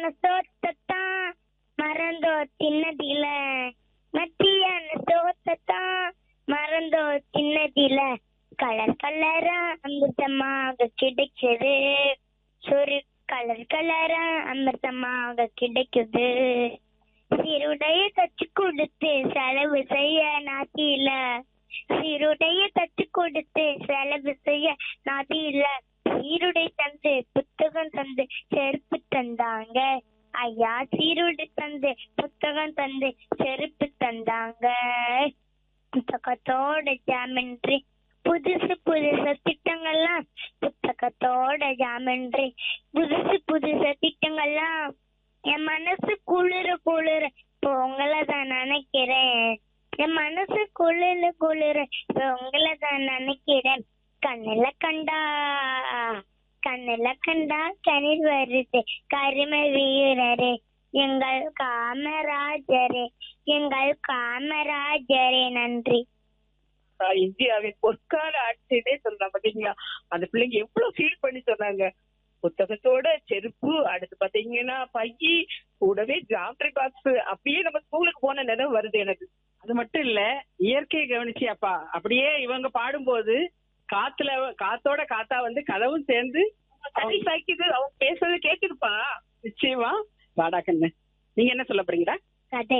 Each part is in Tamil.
மத்தியான சோத்தத்தான் மறந்தோ தின்னதில மத்தியான சோத்தத்தான் மறந்தோ தின்னதில கலர் கலரா அமிர்தமாக கிடைச்சது சொரு கலர் கலரா அமிர்தமாக கிடைக்குது சிறுடைய தச்சு கொடுத்து செலவு செய்ய நாட்டில சீருடைய தச்சு கொடுத்து செலவு செய்ய நாட்டில சீருடை தந்து புத்தகம் தந்து செருப்பு தந்தாங்க ஐயா சீருடை தந்து புத்தகம் தந்து செருப்பு தந்தாங்க புத்தகத்தோட ஜாமெண்ட்ரி புதுசு புதுசு திட்டங்கள்லாம் புத்தகத்தோட ஜாமெண்ட்ரி புதுசு புதுசு திட்டங்கள்லாம் என் மனசு குளிர குளிர இப்போ உங்களை தான் நினைக்கிறேன் என் மனசு குளிர குளிர இப்போ உங்களை தான் நினைக்கிறேன் கண்ணுல கண்டா கண்ணுல கண்டா கண்ணீர் வருது கருமை வீரரே எங்கள் காமராஜரே எங்கள் காமராஜரே நன்றி ஆஹ் இந்தியாவின் பொற்கால ஆட்சினே சொல்லலாம் பாத்தீங்களா அந்த பிள்ளைங்க எவ்வளவு ஃபீல் பண்ணி சொன்னாங்க புத்தகத்தோட செருப்பு அடுத்து பாத்தீங்கன்னா பையி கூடவே ஜாமெட்ரி பாக்ஸ் அப்படியே நம்ம ஸ்கூலுக்கு போன நினைவு வருது எனக்கு அது மட்டும் இல்ல இயற்கையை கவனிச்சியாப்பா அப்படியே இவங்க பாடும்போது காத்துல காத்தோட காத்தா வந்து கதவும் சேர்ந்து தண்ணி சாய்க்குது அவங்க பேசுறது கேக்குதுப்பா நிச்சயமா வாடா கண்ணு நீங்க என்ன சொல்ல போறீங்களா கதை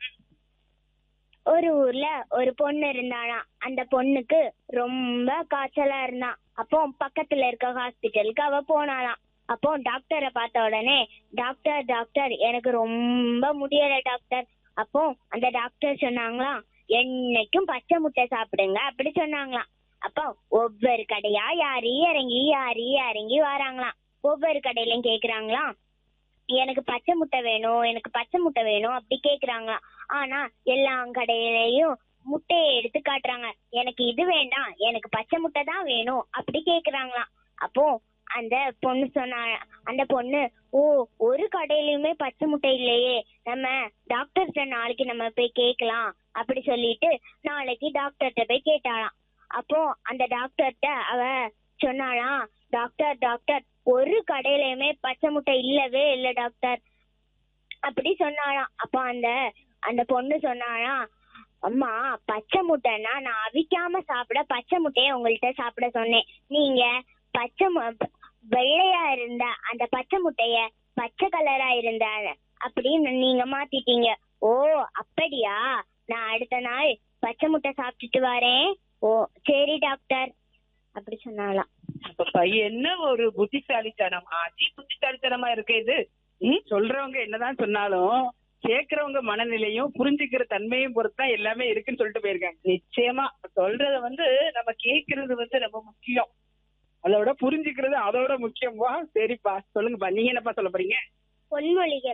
ஒரு ஊர்ல ஒரு பொண்ணு இருந்தாளாம் அந்த பொண்ணுக்கு ரொம்ப காய்ச்சலா இருந்தான் அப்போ பக்கத்துல இருக்க ஹாஸ்பிட்டலுக்கு அவ போனாளாம் அப்போ டாக்டரை பார்த்த உடனே டாக்டர் டாக்டர் எனக்கு ரொம்ப முடியல டாக்டர் அப்போ அந்த டாக்டர் சொன்னாங்களாம் என்னைக்கும் பச்சை முட்டை சாப்பிடுங்க அப்படி சொன்னாங்களாம் அப்போ ஒவ்வொரு கடையா யாரி இறங்கி யாரி இறங்கி வராங்களாம் ஒவ்வொரு கடையிலயும் கேக்குறாங்களாம் எனக்கு பச்சை முட்டை வேணும் எனக்கு பச்சை முட்டை வேணும் அப்படி கேக்குறாங்களாம் ஆனா எல்லா கடையிலயும் முட்டையை எடுத்து காட்டுறாங்க எனக்கு இது வேண்டாம் எனக்கு பச்சை முட்டை தான் வேணும் அப்படி கேக்குறாங்களாம் அப்போ அந்த பொண்ணு சொன்னா அந்த பொண்ணு ஓ ஒரு கடையிலயுமே பச்சை முட்டை இல்லையே நம்ம டாக்டர்கிட்ட நாளைக்கு நம்ம போய் கேட்கலாம் அப்படி சொல்லிட்டு நாளைக்கு டாக்டர்கிட்ட போய் கேட்டாளாம் அப்போ அந்த டாக்டர்கிட்ட அவ சொன்னாளாம் டாக்டர் டாக்டர் ஒரு கடையிலயுமே பச்சை முட்டை இல்லவே இல்ல டாக்டர் அப்படி சொன்னாளாம் அப்போ அந்த அந்த பொண்ணு சொன்னாளாம் அம்மா பச்சை முட்டைன்னா நான் அவிக்காம சாப்பிட பச்சை முட்டைய உங்கள்ட்ட சாப்பிட சொன்னேன் நீங்க பச்சை மு- வெள்ளையா இருந்த அந்த பச்சை முட்டைய பச்சை கலரா இருந்த அப்படின்னு நீங்க மாத்திட்டீங்க ஓ அப்படியா நான் அடுத்த நாள் பச்சை முட்டை சாப்பிட்டுட்டு வரேன் ஓ சரி டாக்டர் அப்படி சொன்னாலாம் அப்ப பையன் என்ன ஒரு புத்திசாலித்தனம் அதி புத்திசாலித்தனமா இருக்கு இது ம், சொல்றவங்க என்னதான் சொன்னாலும் கேக்குறவங்க மனநிலையும் புரிஞ்சுக்கிற தன்மையும் பொறுத்துதான் எல்லாமே இருக்குன்னு சொல்லிட்டு போயிருக்காங்க நிச்சயமா சொல்றத வந்து நம்ம கேக்குறது வந்து ரொம்ப முக்கியம் அதோட புரிஞ்சுக்கிறது அதோட முக்கியமா சரிப்பா சொல்லுங்கப்பா நீங்க என்னப்பா சொல்ல போறீங்க பொன்மொழிகள்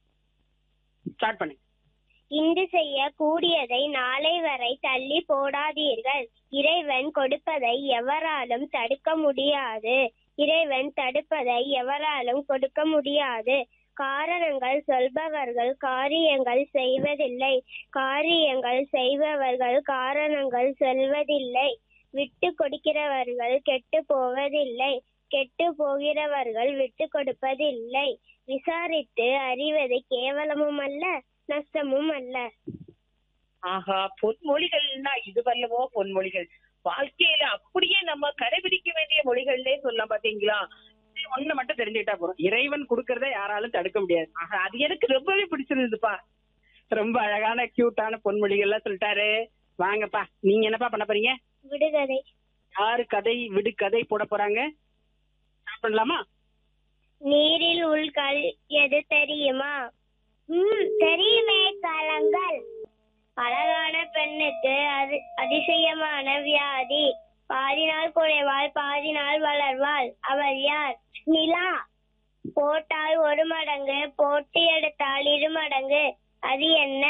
ஸ்டார்ட் பண்ணுங்க இன்று செய்ய கூடியதை நாளை வரை தள்ளி போடாதீர்கள் இறைவன் கொடுப்பதை எவராலும் தடுக்க முடியாது இறைவன் தடுப்பதை எவராலும் கொடுக்க முடியாது காரணங்கள் சொல்பவர்கள் காரியங்கள் செய்வதில்லை காரியங்கள் செய்பவர்கள் காரணங்கள் சொல்வதில்லை விட்டு கொடுக்கிறவர்கள் கெட்டு போவதில்லை கெட்டு போகிறவர்கள் விட்டு கொடுப்பதில்லை விசாரித்து அறிவது கேவலமும் அல்ல நஷ்டமும் அல்ல ஆஹா பொன்மொழிகள்னா இது வல்லவோ பொன்மொழிகள் வாழ்க்கையில அப்படியே நம்ம கடைபிடிக்க வேண்டிய மொழிகள்னே சொல்லலாம் பாத்தீங்களா இது ஒண்ணு மட்டும் தெரிஞ்சுக்கிட்டா போறோம் இறைவன் கொடுக்கறத யாராலும் தடுக்க முடியாது ஆஹா அது எனக்கு ரொம்பவே பிடிச்சிருந்ததுப்பா ரொம்ப அழகான கியூட்டான பொன்மொழிகள் எல்லாம் சொல்லிட்டாரு வாங்கப்பா நீங்க என்னப்பா பண்ண போறீங்க விடுகதை யாரு கதை விடு கதை போட போறாங்க ஸ்டார்ட் பண்ணலாமா நீரில் உள்கல் எது தெரியுமா ம் தெரியுமே காலங்கள் அழகான பெண்ணுக்கு அது அதிசயமான வியாதி பாதி நாள் குறைவாள் பாதி நாள் வளர்வாள் அவள் யார் நிலா போட்டால் ஒரு மடங்கு போட்டு எடுத்தால் இரு மடங்கு அது என்ன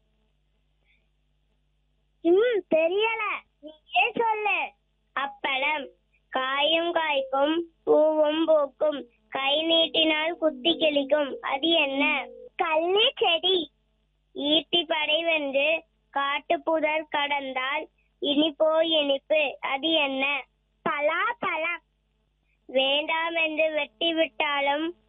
ம் தெரியல நீயே சொல்லு அப்பளம் காயும் காய்க்கும் பூவும் பூக்கும் கை நீட்டினால் குத்தி கிழிக்கும் அது என்ன கல்லு செடி ஈட்டி படை வென்று காட்டு புதர் கடந்தால் இனிப்போ இனிப்பு அது என்ன பலா பழம் வேண்டாம் என்று வெட்டி விட்டாலும்